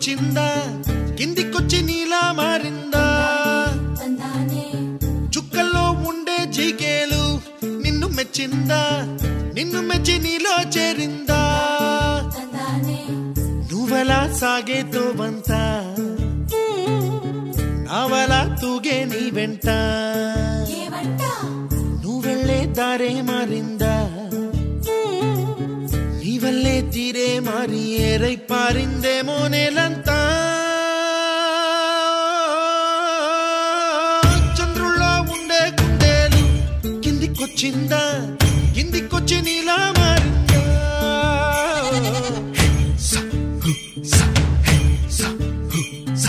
కిందికొచ్చిందా కిందికొచ్చి నీలా మారిందా చుక్కల్లో ఉండే జీకేలు నిన్ను మెచ్చిందా నిన్ను మెచ్చి నీలో చేరిందా నువ్వలా సాగేతో వంత నావలా తూగే నీ వెంట నువ్వెళ్ళే దారే మారిందా నీ వల్లే తీరే మారి ఏరై పారిందేమో నేలంతా చంద్రుల్లో ఉండే కుందేలు కిందికొచ్చిందా కిందికొచ్చి నీలా మారిందా సా, హు, సా, హే, సా, హు, సా.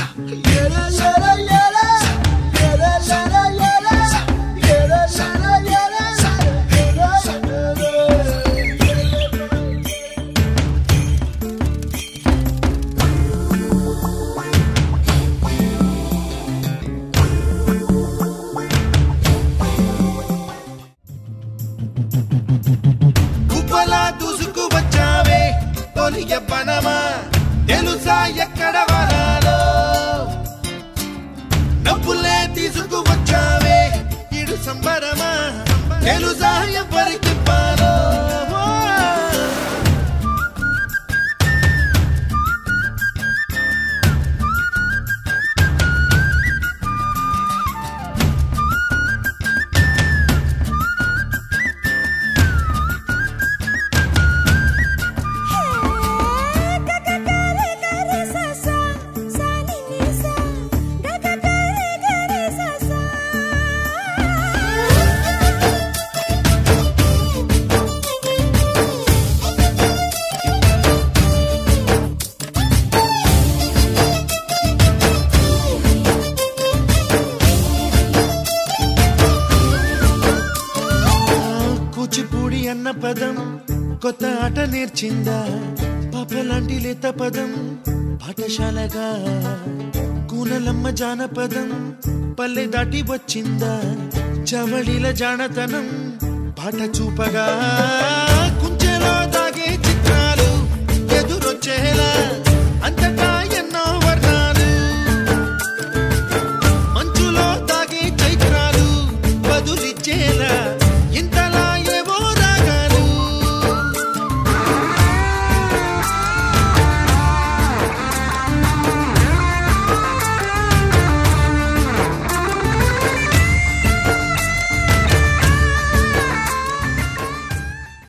గుబ్బలా దూసుకు వచ్చావే తొలి ఎవ్వనమా తెలుసా ఎక్కడ వరాలో డబ్బులే తీసుకు వచ్చావే ఇడు సంబరమా తెలుసా ఎవరికి పాలో కూచిపూడి అన్న పదం కొత్త ఆట నేర్చిందా పాపలాంటి లేత పదం పాఠశాలగా కూనలమ్మ జానపదం పల్లె దాటి వచ్చిందా చవళిల జానతనం పాట చూపగా కుంచెలో దాగే చిత్రాలు ఎదురొచ్చేలా అంతటా